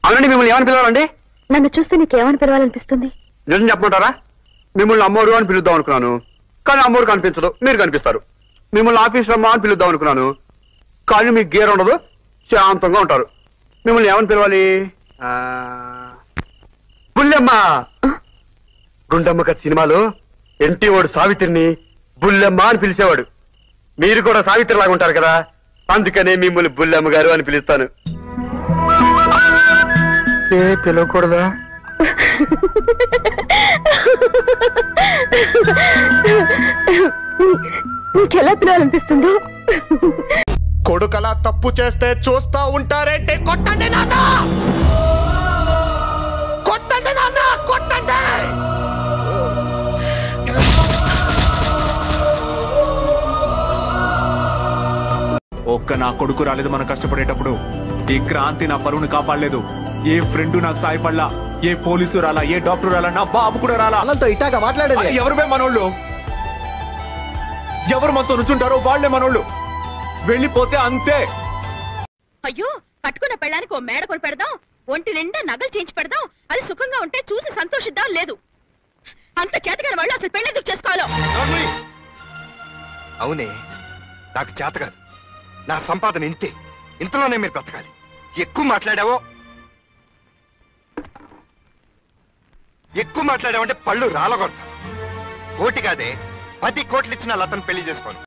అవునండి మిమ్మల్ని ఏమని పిలవాలండి నన్ను చూస్తే నీకేమని పిలవాలనిపిస్తుంది నిజం చెప్పమంటారా మిమ్మల్ని అమ్మోరు అని పిలుద్దాం అనుకున్నాను కానీ అమ్మోరు కనిపించదు మీరు కనిపిస్తారు మిమ్మల్ని ఆఫీస్ రమ్మా అని పిలుద్దాం అనుకున్నాను కానీ మీకు గేర్ ఉండదు శాంతంగా ఉంటారు మిమ్మల్ని ఏమని పిలవాలి ఆ, బుల్లెమ్మ గుండమ్మ కథ సినిమాలో ఎన్టీ వాడు సావిత్రిని బుల్లెమ్మ అని పిలిచేవాడు మీరు కూడా సావిత్రి లాగా ఉంటారు కదా అందుకనే మిమ్మల్ని బుల్లెమ్మ గారు అని పిలుస్తాను ఏ పిలవకూడదా నీకెలా పిలవాలనిపిస్తుందో కొడుకలా తప్పు చేస్తే చూస్తా ఉంటారేంటి కొట్టండి నాన్న కొట్టండి నాన్న కొట్టండి ఒక్క నా కొడుకు రాలేదు మనం కష్టపడేటప్పుడు ఈ క్రాంతి నా పరువును కాపాడలేదు ఏ ఫ్రెండ్ నాకు సాయపడలా ఏ పోలీసు రాలా ఏ డాక్టర్ రాలా నా బాబు కూడా రాలా వాళ్ళతో ఇట్టాగా మాట్లాడేది ఎవరిమే మనోళ్ళు ఎవరు మనతో రుచుంటారో వాళ్లే మనోళ్ళు వెళ్ళిపోతే అంతే అయ్యో కట్టుకున్న పెళ్ళానికి ఓ మేడ కొని పెడదాం ఒంటి నిండా నగలు చేయించి పెడదాం అది సుఖంగా ఉంటే చూసి సంతోషిద్దాం లేదు అంత చేతగాని వాళ్ళు అసలు పెళ్ళెందుకు చేసుకోవాలో అవునే నాకు చేత కాదు నా సంపాదన ఇంతే ఇంతలోనే మీరు బ్రతకాలి ఎక్కువ మాట్లాడావో ఎక్కువ మాట్లాడావంటే పళ్ళు రాలగొడతా కోటి కాదే పది కోట్లు ఇచ్చిన లతను పెళ్లి చేసుకోను